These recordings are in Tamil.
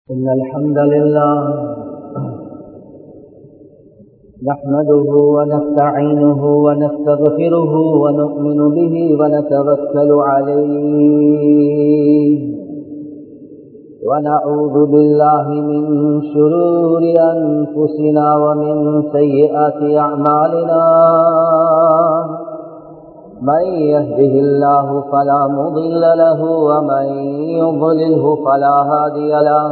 إن الحمد لله نحمده ونستعينه ونستغفره ونؤمن به ونتوكل عليه ونعوذ بالله من شرور أنفسنا ومن سيئات أعمالنا من يهده الله فلا مضل له ومن يضلله فلا هادي له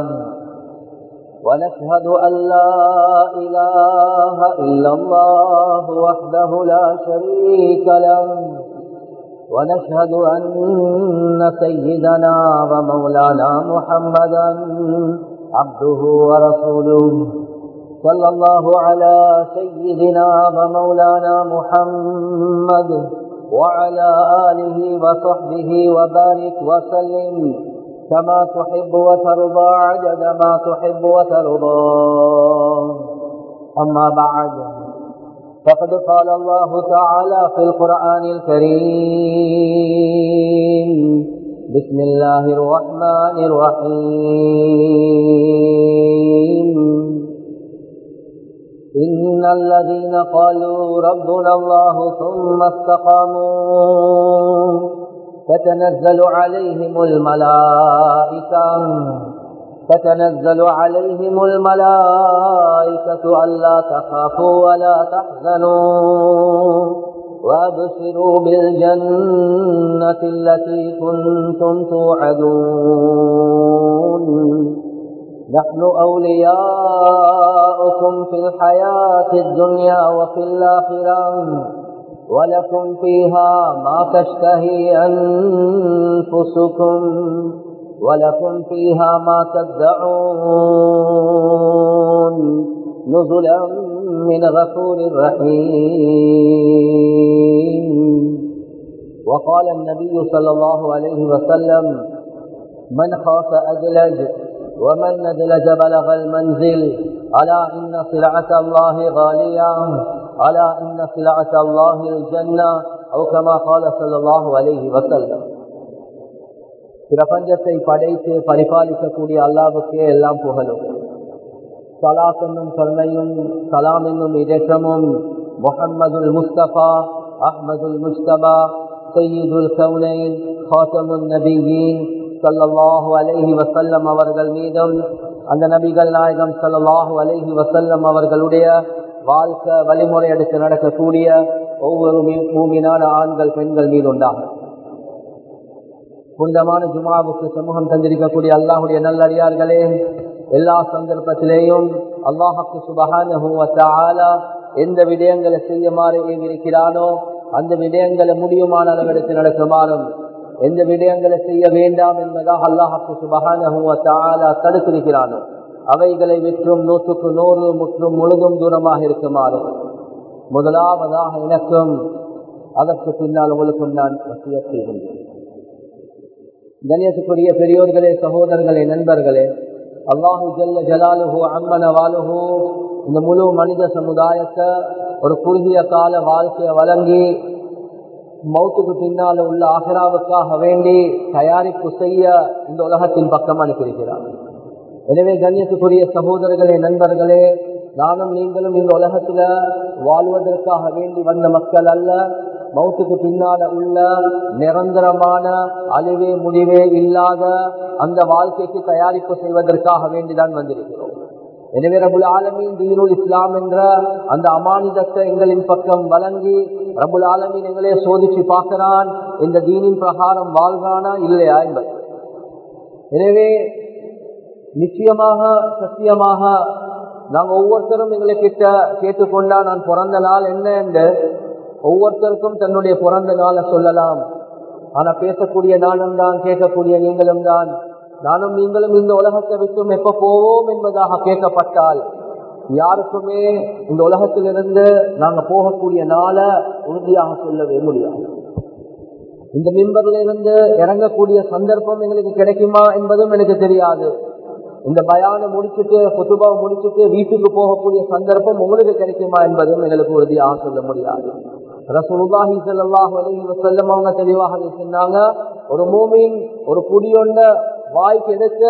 ونشهد أن لا إله إلا الله وحده لا شريك له ونشهد أن سيدنا ومولانا محمدا عبده ورسوله صلى الله على سيدنا ومولانا محمد وعلى آله وصحبه وبارك وسلم كما تحب وترضى عدد ما تحب وترضى أما بعد فقد قال الله تعالى في القرآن الكريم بسم الله الرحمن الرحيم إن الذين قالوا ربنا الله ثم استقاموا تتنزل عليهم الملائكة تتنزل عليهم الملائكة ألا تخافوا ولا تحزنوا وأبشروا بالجنة التي كنتم توعدون نحن أولياؤكم في الحياة الدنيا وفي الآخرة ولكم فيها ما تشتهي أنفسكم ولكم فيها ما تدعون نزلا من غفور رحيم وقال النبي صلى الله عليه وسلم من خاف أدلج ومن ندلج بلغ المنزل ألا إن سلعة الله غالية ألا إن سلعة الله الجنة أو كما قال صلى الله عليه وسلم பிரபஞ்சத்தை படைத்து பரிபாலிக்கக்கூடிய அல்லாவுக்கே எல்லாம் புகழும் சலாத் என்னும் கருணையும் சலாம் என்னும் இதற்றமும் முகம்மதுல் முஸ்தபா அஹ்மதுல் முஸ்தபா சையீதுல் கவுனைன் ஹாசமுல் நபியின் சல்லாஹு அலஹி வசல்லம் அவர்கள் மீதும் அந்த நபிகள் நாயகம் சல்லாஹு அலஹி வசல்லம் அவர்களுடைய வாழ்க்கை வழிமுறை எடுத்து நடக்கக்கூடிய ஒவ்வொரு மூமினான ஆண்கள் பெண்கள் மீது உண்டாகும் புனிதமான ஜுமாவுக்கு சமூகம் தந்திருக்கக்கூடிய அல்லாஹுடைய நல்லடியார்களே எல்லா சந்தர்ப்பத்திலேயும் அல்லாஹுக்கு சுபகான எந்த விடயங்களை செய்யுமாறு இருக்கிறானோ அந்த விடயங்களை முடியுமான அளவெடுத்து நடக்குமாறும் எந்த விடயங்களை செய்ய வேண்டாம் என்பதாக அல்லாஹுக்கு சுபகான தடுத்திருக்கிறானோ அவைகளை விற்றும் நூற்றுக்கு நூறு முற்றும் முழுதும் தூரமாக இருக்குமாறு முதலாவதாக எனக்கும் அதற்கு பின்னால் உங்களுக்கும் நான் வசிய செய்கின்றேன் கணேசுக்குரிய பெரியோர்களே சகோதரர்களே நண்பர்களே அல்லாஹு ஜல்ல ஜலாலுஹோ அம்மன வாலுஹோ இந்த முழு மனித சமுதாயத்தை ஒரு குறுகிய கால வாழ்க்கையை வழங்கி மௌத்துக்கு பின்னால உள்ள ஆகராவுக்காக வேண்டி தயாரிப்பு செய்ய இந்த உலகத்தின் பக்கம் அனுப்பியிருக்கிறார் எனவே கண்ணியத்துக்குரிய சகோதரர்களே நண்பர்களே நானும் நீங்களும் இந்த உலகத்துல வாழ்வதற்காக வேண்டி வந்த மக்கள் அல்ல மௌத்துக்கு பின்னால உள்ள நிரந்தரமான அழிவே முடிவே இல்லாத அந்த வாழ்க்கைக்கு தயாரிப்பு செய்வதற்காக வேண்டிதான் வந்திருக்கிறோம் எனவே ரபுல் ஆலமீன் தீனுல் இஸ்லாம் என்ற அந்த அமானிதத்தை எங்களின் பக்கம் வழங்கி ரபுல் ஆலமீன் எங்களே சோதிச்சு பார்க்கிறான் இந்த தீனின் பிரகாரம் வாழ்றானா இல்லையா என்பது எனவே நிச்சயமாக சத்தியமாக நாங்க ஒவ்வொருத்தரும் எங்களை கிட்ட கேட்டுக்கொண்டா நான் பிறந்த நாள் என்ன என்று ஒவ்வொருத்தருக்கும் தன்னுடைய பிறந்த நாளை சொல்லலாம் ஆனா பேசக்கூடிய நானும் தான் கேட்கக்கூடிய நீங்களும் தான் நானும் நீங்களும் இந்த உலகத்தை விட்டும் எப்ப போவோம் என்பதாக கேட்கப்பட்டால் யாருக்குமே இந்த உலகத்திலிருந்து நாங்க போகக்கூடிய நாளை உறுதியாக சொல்லவே முடியாது இந்த மின்பரில் இருந்து இறங்கக்கூடிய சந்தர்ப்பம் எங்களுக்கு கிடைக்குமா என்பதும் எனக்கு தெரியாது இந்த பயானை முடிச்சுட்டு புத்துபாவை முடிச்சுட்டு வீட்டுக்கு போகக்கூடிய சந்தர்ப்பம் உங்களுக்கு கிடைக்குமா என்பதும் எங்களுக்கு உறுதியாக சொல்ல முடியாது ரசூலுல்லாஹி ஸல்லல்லாஹு அலைஹி வஸல்லம் அவங்க தெளிவாக சொன்னாங்க ஒரு மூமின் ஒரு புடியொண்ட வாய்க்கு எடுத்து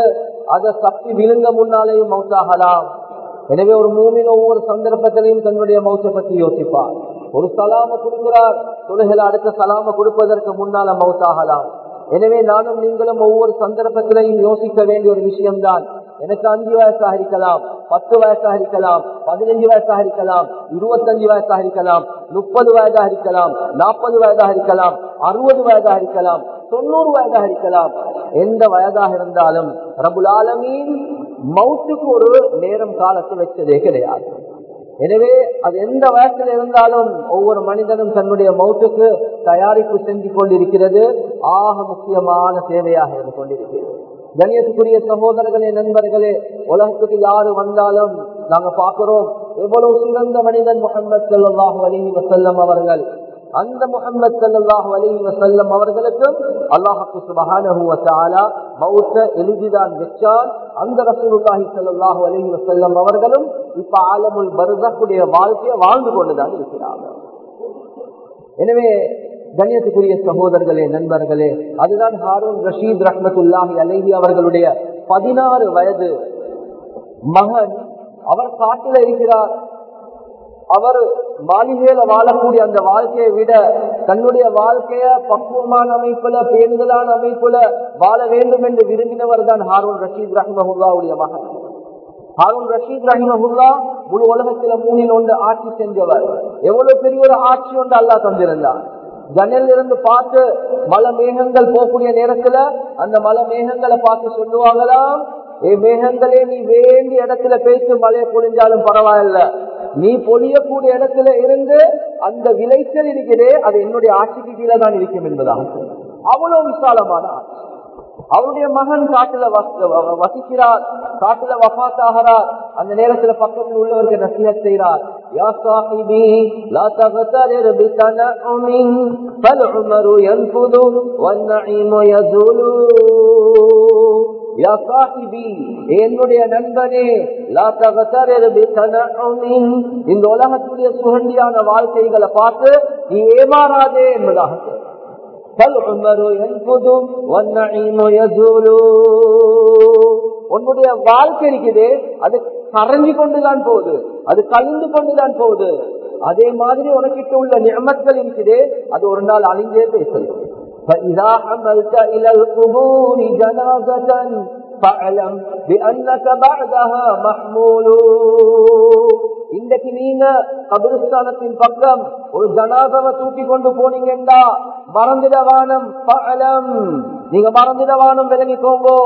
அதை தப்பி விழுங்க முன்னாலேயும் மௌத்தாகலாம் எனவே ஒரு மூமின் ஒவ்வொரு சந்தர்ப்பத்திலையும் தன்னுடைய மௌத்தை பற்றி யோசிப்பார் ஒரு சலாம கொடுக்கிறார் தொழுகையில் அடுத்த சலாம கொடுப்பதற்கு முன்னால மௌத்தாகலாம் எனவே நானும் நீங்களும் ஒவ்வொரு சந்தர்ப்பத்திலையும் யோசிக்க வேண்டிய ஒரு விஷயம்தான் எனக்கு அஞ்சு வயசாக இருக்கலாம் பத்து வயசாக இருக்கலாம் பதினஞ்சு வயசாக இருக்கலாம் இருபத்தஞ்சு வயசாக இருக்கலாம் முப்பது வயதாக இருக்கலாம் நாற்பது வயதாக இருக்கலாம் அறுபது வயதாக இருக்கலாம் தொண்ணூறு வயதாக இருக்கலாம் எந்த வயதாக இருந்தாலும் ரபுல் ஆலமீன் மவுத்துக்கு ஒரு நேரம் காலத்தை வச்சதே கிடையாது எனவே அது எந்த வயசுல இருந்தாலும் ஒவ்வொரு மனிதனும் தன்னுடைய மௌத்துக்கு தயாரிப்பு செஞ்சு கொண்டிருக்கிறது ஆக முக்கியமான சேவையாக இருந்து கொண்டிருக்கிறது கணியத்துக்குரிய சகோதரர்களே நண்பர்களே உலகத்துக்கு யாரு வந்தாலும் நாங்க பாக்குறோம் எவ்வளவு சிறந்த மனிதன் முகமது சல்லாஹூ அலி வசல்லம் அவர்கள் அந்த முகமது சல்லாஹூ அலி வசல்லம் அவர்களுக்கும் அல்லாஹு சுபஹான மௌத்த எழுதிதான் வச்சால் அந்த ரசூலுல்லாஹி சல்லாஹூ அலி வசல்லம் அவர்களும் இப்ப ஆலமுல் பருதக்குடைய வாழ்க்கையை வாழ்ந்து கொண்டுதான் இருக்கிறார்கள் எனவே கண்ணியத்துக்குரிய சகோதரர்களே நண்பர்களே அதுதான் ஹாரூன் ரஷீத் ரஹ்மத்துல்லாஹி அலேஹி அவர்களுடைய பதினாறு வயது மகன் அவர் காட்டில இருக்கிறார் அவர் மாளிகையில வாழக்கூடிய அந்த வாழ்க்கையை விட தன்னுடைய வாழ்க்கைய பக்குவமான அமைப்புல பேருந்தலான அமைப்புல வாழ வேண்டும் என்று விரும்பினவர் தான் ஹாரூன் ரஷீத் ரஹ்மஹுல்லாவுடைய மகன் ஹாரூன் ரஷீத் ரஹிமஹுல்லா முழு உலகத்துல மூணில் ஒன்று ஆட்சி செஞ்சவர் எவ்வளவு பெரிய ஒரு ஆட்சி ஒன்று அல்லா தந்திருந்தார் ஜன்னல் இருந்து பார்த்து மலை மேகங்கள் போகக்கூடிய நேரத்துல அந்த மலை மேகங்களை பார்த்து சொல்லுவாங்களாம் ஏ மேகங்களே நீ வேண்டிய இடத்துல பேசி மழையை பொழிஞ்சாலும் பரவாயில்ல நீ பொழியக்கூடிய இடத்துல இருந்து அந்த விளைச்சல் இருக்கிறதே அது என்னுடைய ஆட்சிக்கு கீழே தான் இருக்கும் என்பதாக அவ்வளவு விசாலமான ஆட்சி அவருடைய மகன் காட்டுல வசிக்கிறார் காட்டுல வபாத்தாகிறார் அந்த நேரத்துல பக்கத்தில் உள்ளவருக்கு நசிஹத் செய்கிறார் يا صاحبي لا تغترر بتنعم فالعمر ينفذ والنعيم يزول يا صاحبي என்னுடைய நண்பனே லா தகதரர் பிதனஉமின் இந்த உலகத்துடைய சுகண்டியான வாழ்க்கைகளை பார்த்து நீ ஏமாறாதே என்பதாக فالعمر ينفذ والنعيم يزول உன்னுடைய வாழ்க்கை இருக்குது அது கரைஞ்சு கொண்டுதான் போகுது அது கழிந்து கொண்டுதான் போகுது அதே மாதிரி உனக்கிட்ட உள்ள நியமங்கள் இருக்குது அது ஒரு நாள் அழிஞ்சே பேசுது فإذا حملت إلى القبور جنازة فاعلم بأنك بعدها محمول இன்றைக்கு நீங்க கபிரிஸ்தானத்தின் பக்கம் ஒரு ஜனாதவை தூக்கி கொண்டு போனீங்கடா மறந்துடவானம் பலம் நீங்க மறந்துடவானம் விளங்கிக்கோங்கோ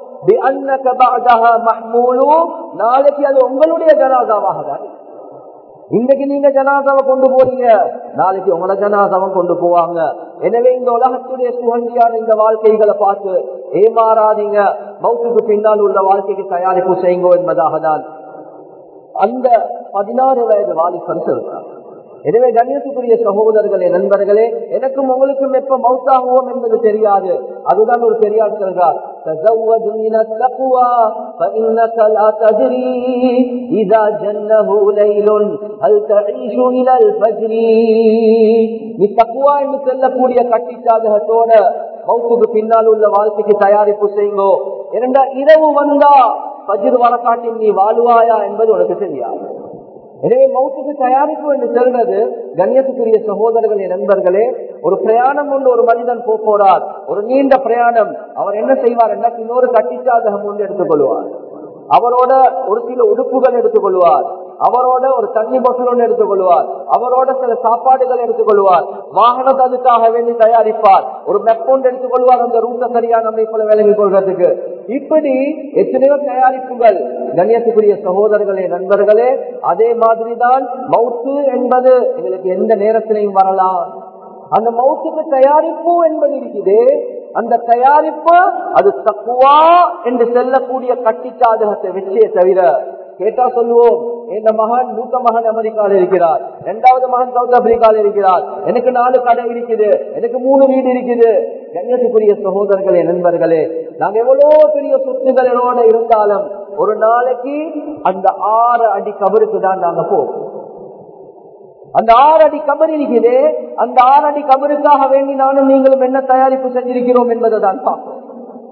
நாளைக்கு அது உங்களுடைய ஜனாதாவாக தான் இன்றைக்கு நீங்க ஜனாதாவை கொண்டு போறீங்க நாளைக்கு உங்களோட ஜனாதாவை கொண்டு போவாங்க எனவே இந்த உலகத்துடைய சுகண்டியான இந்த வாழ்க்கைகளை பார்த்து ஏமாறாதீங்க மௌத்துக்கு பின்னால் உள்ள வாழ்க்கைக்கு தயாரிப்பு செய்யுங்கோ என்பதாக தான் அந்த பதினாறு வயது வாலிபர் சொல்றார் எனவே கண்ணியத்துக்குரிய சகோதரர்களே நண்பர்களே எனக்கும் உங்களுக்கும் எப்ப மௌத்தாகுவோம் என்பது தெரியாது அதுதான் ஒரு பெரியார் சொல்றார் تزود من التقوى فإنك لا تدري إذا جنه ليل هل تعيش إلى الفجر நீ தக்குவா என்று சொல்லக்கூடிய கட்டி சாதகத்தோட மௌத்துக்கு பின்னால் உள்ள வாழ்க்கைக்கு தயாரிப்பு செய்யுங்கோ இரண்டா இரவு வந்தா பஜிர் வரக்காட்டில் நீ வாழ்வாயா என்பது உனக்கு தெரியாது எனவே மௌத்துக்கு தயாரிப்பு என்று சொல்றது கண்ணியத்துக்குரிய சகோதரர்களே நண்பர்களே ஒரு பிரயாணம் கொண்டு ஒரு மனிதன் போறார் ஒரு நீண்ட பிரயாணம் அவர் என்ன செய்வார் என்ன இன்னொரு கட்டிச்சாதகம் ஒன்று எடுத்துக்கொள்வார் அவரோட ஒரு சில உடுப்புகள் எடுத்துக்கொள்வார் அவரோட ஒரு தண்ணி பொட்டல் ஒன்று எடுத்துக்கொள்வார் அவரோட சில சாப்பாடுகள் எடுத்துக்கொள்வார் வாகனத்தை அதுக்காக வேண்டி தயாரிப்பார் ஒரு மெப்பொண்டு எடுத்துக்கொள்வார் அந்த ரூட்டை சரியான அமைப்புல விளங்கிக் கொள்றதுக்கு இப்படி எத்தனையோ தயாரிப்புகள் கண்ணியத்துக்குரிய சகோதரர்களே நண்பர்களே அதே மாதிரிதான் மவுத்து என்பது எங்களுக்கு எந்த நேரத்திலையும் வரலாம் அந்த மவுத்துக்கு தயாரிப்பு என்பது இருக்குது அந்த தயாரிப்பு அது தக்குவா என்று செல்லக்கூடிய கட்டி சாதகத்தை வச்சே தவிர கேட்டா சொல்லுவோம் இந்த மகன் மூத்த மகன் அமெரிக்காவில் இருக்கிறார் இரண்டாவது மகன் சவுத் ஆப்பிரிக்காவில் இருக்கிறார் எனக்கு நாலு கடை இருக்குது எனக்கு மூணு வீடு இருக்குது கண்ணியத்துக்குரிய சகோதரர்களே நண்பர்களே நாங்க எவ்வளவு பெரிய சொத்துகளோட இருந்தாலும் ஒரு நாளைக்கு அந்த ஆறு அடி கபருக்கு தான் நாங்க போவோம் அந்த ஆறு அடி கபர் இருக்குது அந்த ஆறு அடி கபருக்காக வேண்டி நானும் நீங்களும் என்ன தயாரிப்பு செஞ்சிருக்கிறோம் என்பதை தான் பார்ப்போம்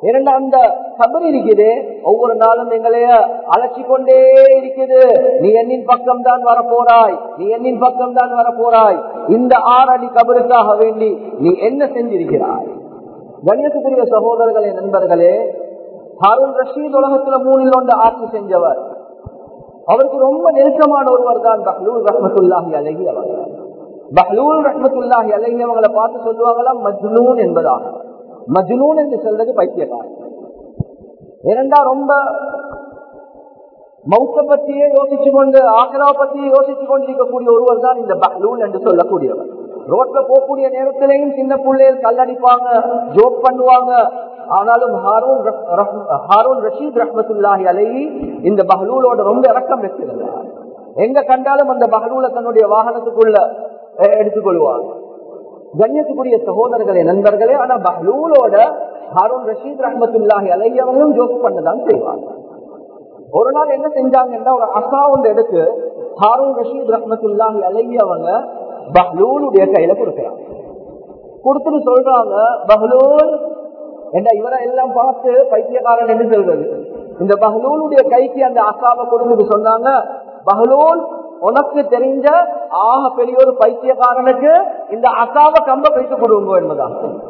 இரண்டு அந்த கபர் இருக்குது ஒவ்வொரு நாளும் எங்களைய அழைச்சி கொண்டே இருக்குது நீ என்னின் பக்கம் தான் வர போறாய் நீ என்னின் பக்கம் தான் வர போறாய் இந்த ஆறு அடி கபருக்காக வேண்டி நீ என்ன செஞ்சிருக்கிறாய் கண்ணியத்துக்குரிய சகோதரர்களே நண்பர்களே ஹாரூன் ரஷீத் உலகத்துல மூணில் ஒன்று ஆட்சி செஞ்சவர் அவருக்கு ரொம்ப நெருக்கமான ஒருவர் தான் பஹ்லூல் ரஹமத்துல்லாஹி அலஹி அவர் பஹ்லூல் ரஹமத்துல்லாஹி அலஹி அவங்களை பார்த்து சொல்லுவாங்களாம் மஜ்னூன் என்பதாக மஜ்னூன் என்று சொல்றது பைத்தியக்காரன் இரண்டா ரொம்ப மௌத்த பத்தியே யோசிச்சு கொண்டு ஆக்ரா பத்தியே யோசிச்சு கொண்டிருக்கக்கூடிய ஒருவர் தான் இந்த பஹ்லூல் என்று சொல்லக்கூடியவர் ரோட்ல போகக்கூடிய நேரத்திலையும் சின்ன பிள்ளைகள் கல்லடிப்பாங்க ஜோக் பண்ணுவாங்க ஆனாலும் ஹாரூன் ஹாரூன் ரஷீத் ரஹமத்துல்லாஹி அலைஹி இந்த பஹலூலோட ரொம்ப இறக்கம் வச்சிருந்தார் எங்க கண்டாலும் அந்த பஹலூல தன்னுடைய வாகனத்துக்குள்ள எடுத்துக்கொள்வாங்க கண்ணியத்துக்குரிய சகோதரர்களே நண்பர்களே ஆனா பஹலூலோட ஹாரூன் ரஷீத் ரஹமத்துல்லாஹி அலைஹி அவங்களும் ஜோக் பண்ணதான் செய்வாங்க ஒரு நாள் என்ன செஞ்சாங்கன்னா ஒரு அசா ஒன்று எடுத்து ஹாரூன் ரஷீத் ரஹமத்துல்லாஹி அலைஹி அவங்க பஹ்லூலுடைய கையில கொடுக்கிறாங்க கொடுத்துட்டு சொல்றாங்க பஹ்லூல் என்ன இவரை எல்லாம் பார்த்து பைத்தியக்காரன் என்று சொல்றது இந்த பஹ்லூலுடைய கைக்கு அந்த அசாவை கொடுத்துட்டு சொன்னாங்க பஹ்லூல் உனக்கு தெரிஞ்ச ஆக பெரிய ஒரு பைத்தியக்காரனுக்கு இந்த அசாவை கம்ப வைத்து கொடுங்க என்பதான்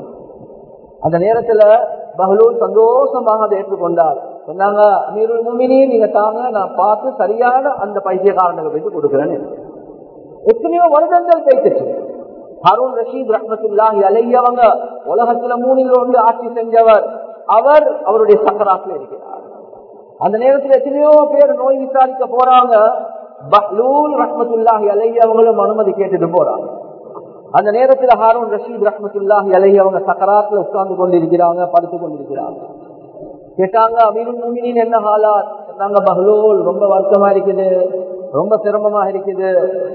அந்த நேரத்துல பஹ்லூல் சந்தோஷமாக அதை ஏற்றுக்கொண்டார் சொன்னாங்க அமீருல் முமினி நீங்க தாங்க நான் பார்த்து சரியான அந்த பைத்தியக்காரனுக்கு வைத்து கொடுக்கிறேன்னு எத்தனையோ வருடங்கள் கைத்துச்சு ஹருண் ரஷீத் ரஹமத்துல்லாஹி அலையவங்க உலகத்துல மூணில் ஒன்று ஆட்சி செஞ்சவர் அவர் அவருடைய சக்கராத்துல இருக்கிறார் அந்த நேரத்தில் எத்தனையோ பேர் நோய் விசாரிக்க போறாங்க பஹ்லூல் ரஹமத்துல்லாஹி அலையவங்களும் அனுமதி கேட்டுட்டு போறாங்க அந்த நேரத்தில் ஹாரூன் ரஷீத் ரஹமத்துல்லாஹி அலைஹி அவங்க சக்கராத்துல உட்கார்ந்து கொண்டிருக்கிறாங்க படுத்து கொண்டிருக்கிறாங்க கேட்டாங்க அமீருல் மூமினின் என்ன ஹாலாத் சொன்னாங்க பஹ்லூல் ரொம்ப வருத்தமா இருக்குது ரொம்ப சிரமமா இருக்குது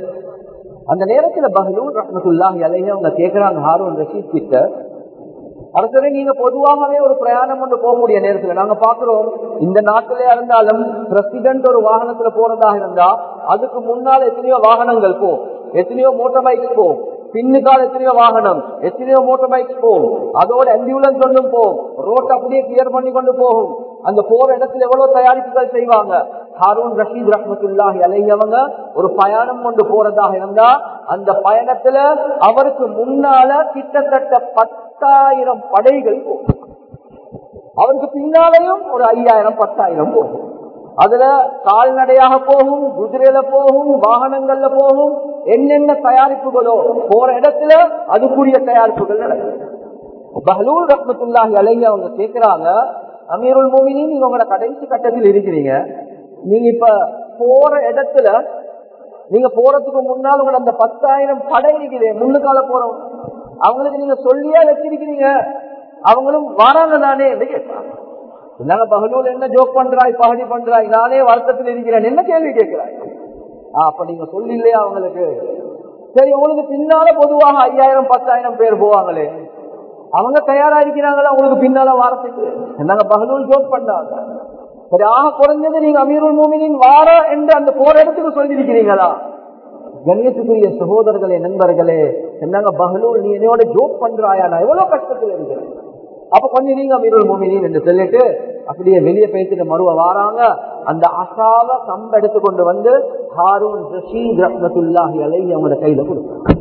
அந்த நேரத்துல பஹலூர் ரஹமத்துல்லாஹி அலைஹி அவங்க கேட்கிறாங்க ஹாரூன் ரஷீத் கிட்ட அரசரே நீங்க பொதுவாகவே ஒரு பிரயாணம் கொண்டு போகக்கூடிய நேரத்துல நாங்க பாக்குறோம் இந்த நாட்டிலே இருந்தாலும் பிரசிடென்ட் ஒரு வாகனத்துல போறதாக இருந்தா அதுக்கு முன்னால எத்தனையோ வாகனங்கள் போ எத்தனையோ மோட்டார் பைக் போ பின்னுக்கால எத்தனையோ வாகனம் எத்தனையோ மோட்டார் பைக் போகும் அதோட ஆம்புலன்ஸ் ஒன்றும் போகும் ரோட் அப்படியே கிளியர் பண்ணி கொண்டு போகும் அந்த போற இடத்துல எவ்வளவு தயாரிப்புகள் செய்வாங்க ஹாரூன் ரஷீத் ரஹமத்துல்லாஹி அலையவங்க ஒரு பயணம் கொண்டு போறதாக இருந்தா அந்த பயணத்துல அவருக்கு முன்னால கிட்டத்தட்ட பத்தாயிரம் படைகள் போகும் அவருக்கு பின்னாலையும் ஒரு ஐயாயிரம் பத்தாயிரம் போகும் அதுல கால்நடையாக போகும் குதிரையில போகும் வாகனங்கள்ல போகும் என்னென்ன தயாரிப்புகளோ போற இடத்துல அதுக்குரிய தயாரிப்புகள் நடக்கும் பஹலூல் ரஹமத்துல்லாஹி அலைஹி அவங்க கேட்கிறாங்க அமீருல் மோமினி நீங்க உங்களோட கடைசி கட்டத்தில் இருக்கிறீங்க நீங்க இப்ப போற இடத்துல நீங்க போறதுக்கு முன்னால் உங்களோட அந்த பத்தாயிரம் படை இருக்குது முன்னுக்கால போறோம் அவங்களுக்கு நீங்க சொல்லியே வச்சிருக்கிறீங்க அவங்களும் வராங்க தானே என்று கேட்கிறாங்க நாங்க பகலூர் என்ன ஜோக் பண்றாய் பகடி பண்றாய் நானே வருத்தத்தில் இருக்கிறேன் என்ன கேள்வி கேட்கிறாய் அப்ப நீங்க சொல்லில்லையா அவங்களுக்கு சரி உங்களுக்கு பின்னால பொதுவாக ஐயாயிரம் பத்தாயிரம் பேர் போவாங்களே அவங்க தயாரா இருக்கிறாங்களா உங்களுக்கு பின்னால வாரத்துக்கு நாங்க பகலூர் ஜோக் பண்ணாங்க சரி ஆக குறைஞ்சது நீங்க அமீருல் மோமினின் வார என்று அந்த போற இடத்துக்கு சொல்லியிருக்கிறீங்களா கணியத்துக்குரிய சகோதரர்களே நண்பர்களே என்னங்க பகலூர் நீ என்னோட ஜோக் பண்றாயா நான் எவ்வளவு கஷ்டத்தில் இருக்கிறேன் அப்ப கொஞ்சம் நீங்க அமீருல் மோமினின் என்று சொல்லிட்டு அப்படியே வெளியே பேசிட்டு மறுவ வாராங்க அந்த அசாவ கம்ப எடுத்து கொண்டு வந்து ஹாரூன் ரஷீத் ரஹ்மத்துல்லாஹி அலை அவங்களோட கையில கொடுத்தாங்க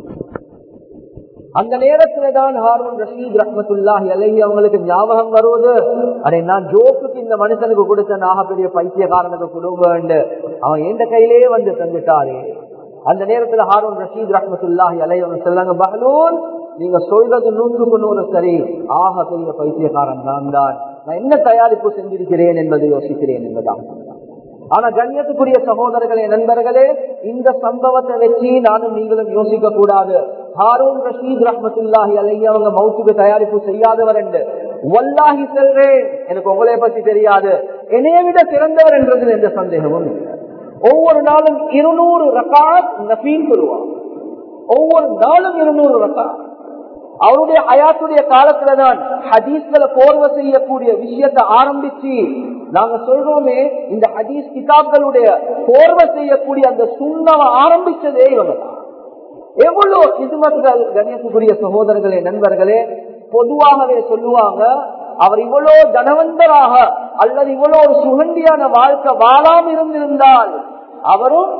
அந்த நேரத்துல தான் ஹாரூன் ரஷீத் ரஹ்மத்துல்லாஹி அலைஹி அவங்களுக்கு ஞாபகம் வருவது அடே நான் ஜோக்குக்கு இந்த மனுஷனுக்கு கொடுத்த நாகப்பெரிய பைத்தியக்காரனுக்கு கொடுங்க அவன் எந்த கையிலே வந்து தந்துட்டாரு அந்த நேரத்துல ஹாரூன் ரஷீத் ரஹ்மத்துல்லாஹி அலைஹி அவங்க சொல்லாங்க பஹலூன் நீங்க சொல்றது நூற்றுக்கு நூறு சரி ஆக பெரிய பைத்தியக்காரன் நான் தான் நான் என்ன தயாரிப்பு செஞ்சிருக்கிறேன் என்பதை யோசிக்கிறேன் என்பதான் ஆனா கண்ணியத்துக்குரிய சகோதரர்களே நண்பர்களே இந்த சம்பவத்தை வச்சு நானும் நீங்களும் யோசிக்க கூடாது ஹாரூன் ரஷீத் ரஹமத்துல்லாஹி அலைஹி அவங்க மவுத்துக்கு தயாரிப்பு செய்யாதவர் என்று வல்லாஹி செல்றேன் எனக்கு உங்களை பத்தி தெரியாது என்னைய விட சிறந்தவர் என்றது எந்த சந்தேகமும் இல்லை ஒவ்வொரு நாளும் இருநூறு ரகாத் நபீன் சொல்லுவார் ஒவ்வொரு நாளும் இருநூறு ரகாத் அவருடைய அயாத்துடைய காலத்துலதான் ஹதீஸ்களை கோர்வை செய்யக்கூடிய விஷயத்தை ஆரம்பிச்சு நாங்க சொல்றோமே இந்த ஹதீஸ் கிதாப்களுடைய கோர்வை செய்யக்கூடிய அந்த சுண்ணவை ஆரம்பிச்சதே இவங்க எவ்வளவு கிதுமத்துகள் கணேசக்குரிய சகோதரர்களே நண்பர்களே பொதுவாகவே சொல்லுவாங்க அவர் இவ்வளவு தனவந்தராக அல்லது இவ்வளவு ஒரு சுகண்டியான வாழ்க்கை வாழாம இருந்திருந்தால் அவரும்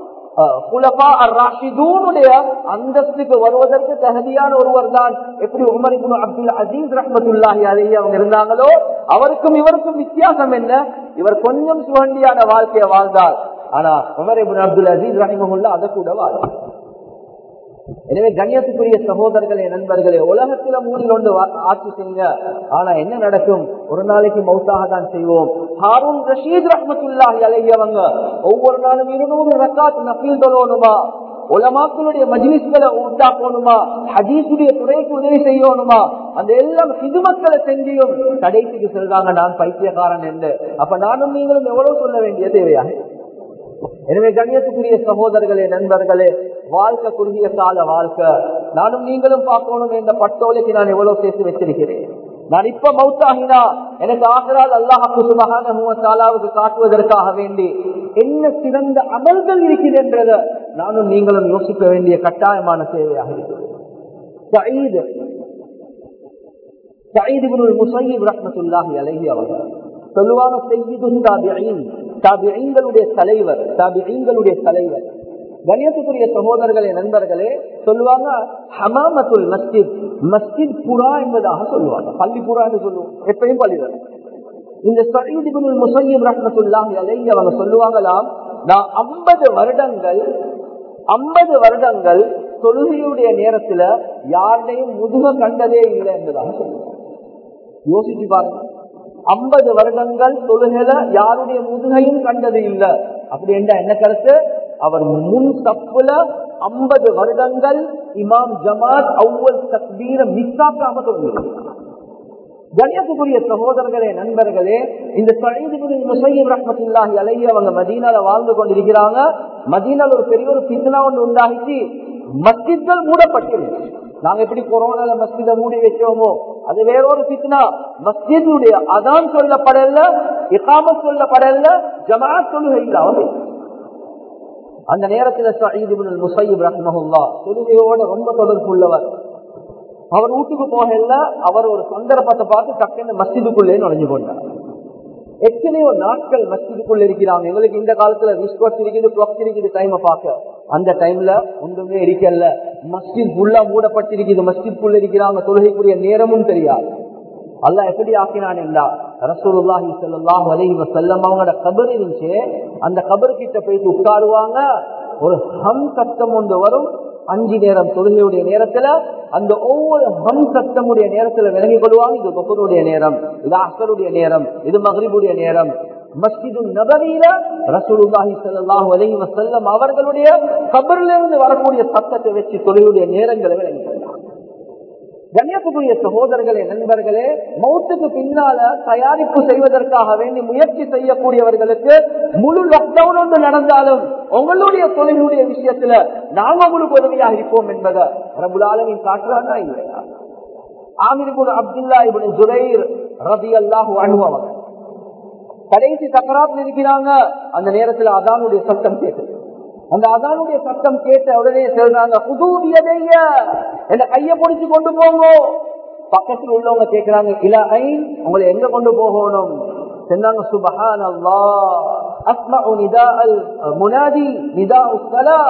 அந்தஸ்துக்கு வருவதற்கு தகுதியான ஒருவர் தான் எப்படி உமர் அப்துல் அசீஸ் ரஹமத்துல்லாஹி அலஹி அவங்க இருந்தாங்களோ அவருக்கும் இவருக்கும் வித்தியாசம் என்ன இவர் கொஞ்சம் சுகண்டியான வாழ்க்கையை வாழ்ந்தார் ஆனா உமர் இபுன் அப்துல் அசீஸ் ரஹிமகுல்லா அதை கூட வாழ்ந்தார் எனவே கண்ணியத்துக்குரிய சகோதரர்களே நண்பர்களே உலகத்துல மூணில் ஒன்று ஆட்சி செய்யுங்க ஆனா என்ன நடக்கும் ஒரு நாளைக்கு மௌத்தாக தான் செய்வோம் ஹாரூன் ரஷீத் ரஹமத்துல்லாஹி அலையவங்க ஒவ்வொரு நாளும் இருநூறு ரக்காத் நஃபீல் தொழணுமா உலமாக்களுடைய மஜ்லிஸ்களை உண்டாக்கணுமா ஹதீசுடைய துறைக்கு உதவி செய்யணுமா அந்த எல்லாம் சிதுமக்களை செஞ்சியும் கடைசிக்கு செல்றாங்க நான் பைத்தியக்காரன் என்று அப்ப நானும் நீங்களும் எவ்வளவு சொல்ல வேண்டிய தேவையாக எனவே கண்ணியத்துக்குரிய சகோதரர்களே நண்பர்களே வாழ்க்கை குறுகிய கால வாழ்க்கை நானும் நீங்களும் பார்க்கணும் என்ற பட்டோலைக்கு நான் எவ்வளவு சேர்த்து வச்சிருக்கிறேன் நான் இப்ப மௌத்தாகினா எனக்கு ஆகிறால் அல்லாஹு சுபகானுக்கு காட்டுவதற்காக வேண்டி என்ன சிறந்த அமல்கள் இருக்கிறது என்றத நானும் நீங்களும் யோசிக்க வேண்டிய கட்டாயமான தேவையாக இருக்கிறது சொல்லுவாங்க தாபியங்களுடைய தலைவர் தாபியங்களுடைய தலைவர் கணியத்துக்குரிய சகோதரர்களே நண்பர்களே சொல்லுவாங்க ஹமாமத்துல் மஸ்ஜித் மஸ்ஜித் புறா என்பதாக சொல்லுவாங்க பள்ளி புறா என்று சொல்லுவோம் எப்பயும் பள்ளிவர் இந்த சயீதிபுல் முசையீப் ரஹமத்துல்லாஹி அலைஹி அவங்க சொல்லுவாங்களாம் நான் ஐம்பது வருடங்கள் ஐம்பது வருடங்கள் தொழுகையுடைய நேரத்துல யாருடையும் முதுக கண்டதே இல்லை என்பதாக சொல்லுவாங்க யோசிச்சு பாருங்க ஐம்பது வருடங்கள் தொழுகையில யாருடைய முதுகையும் கண்டது இல்லை அப்படி என்ற என்ன கருத்து அவர் முன் தப்புல ஐம்பது வருடங்கள் இமாம் ஜமாத் அவ்வல் தக்பீர மிஸ் ஆக்காம தொழுகிறார் கணியத்துக்குரிய சகோதரர்களே நண்பர்களே இந்த முசையீப் ரஹமத்துல்லாஹி அலைஹி அவங்க மதீனால வாழ்ந்து கொண்டிருக்கிறாங்க மதீனால ஒரு பெரிய ஒரு பித்னா ஒன்று உண்டாகிச்சு மஸ்ஜித்கள் மூடப்பட்டிருக்கு நாங்க எப்படி கொரோனால மஸ்ஜித மூடி வச்சோமோ அது வேறொரு பித்னா மஸ்ஜிதுடைய அதான் சொல்லப்படல இகாம சொல்லப்படல ஜமாத் தொழுகை இல்லாம அந்த நேரத்தில் முசையீப் ரஹ்மஹுல்லா தொழுகையோட ரொம்ப தொடர்பு உள்ளவர் அவர் வீட்டுக்கு போகல அவர் ஒரு சந்தர்ப்பத்தை பார்த்து டக்குன்னு மஸ்ஜிதுக்குள்ளே நுழைஞ்சு கொண்டார் எத்தனையோ நாட்கள் மஸ்ஜிதுக்குள்ள இருக்கிறாங்க எங்களுக்கு இந்த காலத்துல ரிஸ்வத் இருக்குது கிளாக் இருக்குது டைமை பார்க்க அந்த டைம்ல ஒன்றுமே இருக்கல மஸ்ஜித் ஃபுல்லா மூடப்பட்டிருக்குது மஸ்ஜித்குள்ள இருக்கிறாங்க தொழுகைக்குரிய நேரமும் தெரியாது அல்ல எப்படி ஆக்கினான் என்றா ரசூலுல்லாஹி ஸல்லல்லாஹு அலைஹி வஸல்லம் அவங்களோட கபர் இருந்துச்சு அந்த கபர் கிட்ட போயிட்டு உட்காருவாங்க ஒரு ஹம் சத்தம் ஒன்று வரும் அஞ்சு நேரம் தொழுகையுடைய நேரத்துல அந்த ஒவ்வொரு ஹம் சத்தமுடைய நேரத்துல விளங்கி கொள்வாங்க இது பக்கருடைய நேரம் இது அசருடைய நேரம் இது மகரிபுடைய நேரம் மஸ்ஜிது நபரியில ரசூலுல்லாஹி ஸல்லல்லாஹு அலைஹி வஸல்லம் அவர்களுடைய கபரிலிருந்து இருந்து வரக்கூடிய சத்தத்தை வச்சு தொழுகையுடைய நேரங்களை விளங்கி கொள்வாங்க கண்ணியத்துக்குரிய சகோதரர்களே நண்பர்களே மௌத்துக்கு பின்னால தயாரிப்பு செய்வதற்காக வேண்டி முயற்சி செய்யக்கூடியவர்களுக்கு முழு லாக்டவுன் ஒன்று நடந்தாலும் உங்களுடைய தொழிலுடைய விஷயத்துல நாங்க உங்களுக்கு உதவியாக இருப்போம் என்பதை பிரபுலாலமின் காட்டுறாங்க இல்லையா ஆமிர்புல் அப்துல்லா இவன் ஜுரைர் ரபி அல்லாஹு அனுபவம் கடைசி சக்கராத்தில் இருக்கிறாங்க அந்த நேரத்துல அதானுடைய சத்தம் கேட்குது அந்த அதானுடைய சத்தம் கேட்ட உடனே சொல்றாங்க புதுவியதைய என்ன கைய பிடிச்சு கொண்டு போங்க பக்கத்தில் உள்ளவங்க கேட்கிறாங்க இல ஐன் உங்களை எங்க கொண்டு போகணும் சொன்னாங்க சுபஹான் அல்லா அஸ்மா நிதா அல் முனாதி நிதா உஸ்தலா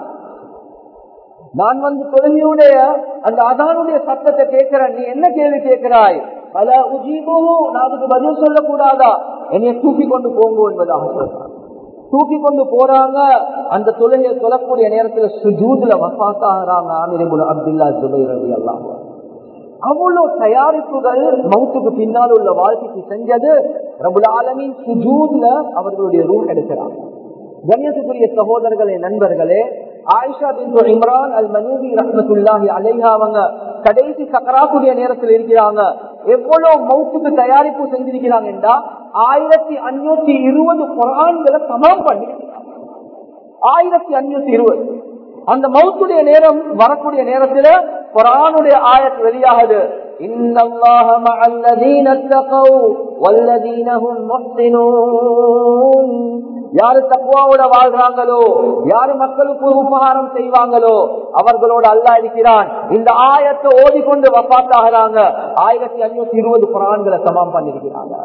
நான் வந்து தொழுகையுடைய அந்த அதானுடைய சத்தத்தை கேட்கிறேன் நீ என்ன கேள்வி கேட்கிறாய் பல உஜீபோ நான் அதுக்கு பதில் சொல்லக்கூடாதா என்னைய தூக்கி கொண்டு போங்க என்பதாக சொல்றான் தூக்கி கொண்டு போறாங்க அந்த தொழுகையை தொழக்கூடிய நேரத்துல சுஜூதுல வசாத்தாகிறாங்க ஆமிரபுல் அப்துல்லா ஜுபை ரவி எல்லாம் அவ்வளவு தயாரிப்புகள் மவுத்துக்கு பின்னால் உள்ள வாழ்க்கைக்கு செஞ்சது ரபுல் ஆலமின் சுஜூதுல அவர்களுடைய ரூல் எடுக்கிறாங்க கண்ணியத்துக்குரிய சகோதரர்களே நண்பர்களே ஆயிஷா பின் இம்ரான் அல் மனூபி ரஹமத்துல்லாஹி அலைஹா அவங்க கடைசி சக்கராக்குடைய நேரத்தில் இருக்கிறாங்க எவ்வளவு மவுத்துக்கு தயாரிப்பு செஞ்சிருக்கிறாங்க என்றா ஆயிரத்தி அஞ்சூத்தி இருபது குரான்களை சமம் பண்ணி ஆயிரத்தி அஞ்சூத்தி இருபது அந்த மவுத்துடைய நேரம் வரக்கூடிய நேரத்துல குரானுடைய ஆயத் வெளியாகுது إن الله مع الذين اتقوا والذين هم محسنون யாரு தக்குவாவோட வாழ்றாங்களோ யாரு மக்களுக்கு ஒரு உபகாரம் செய்வாங்களோ அவர்களோட அல்லா இருக்கிறான் இந்த ஆயத்தை ஓதிக்கொண்டு வப்பாத்தாகிறாங்க ஆயிரத்தி அஞ்சூத்தி இருபது குரான்களை சமம் பண்ணிருக்கிறாங்க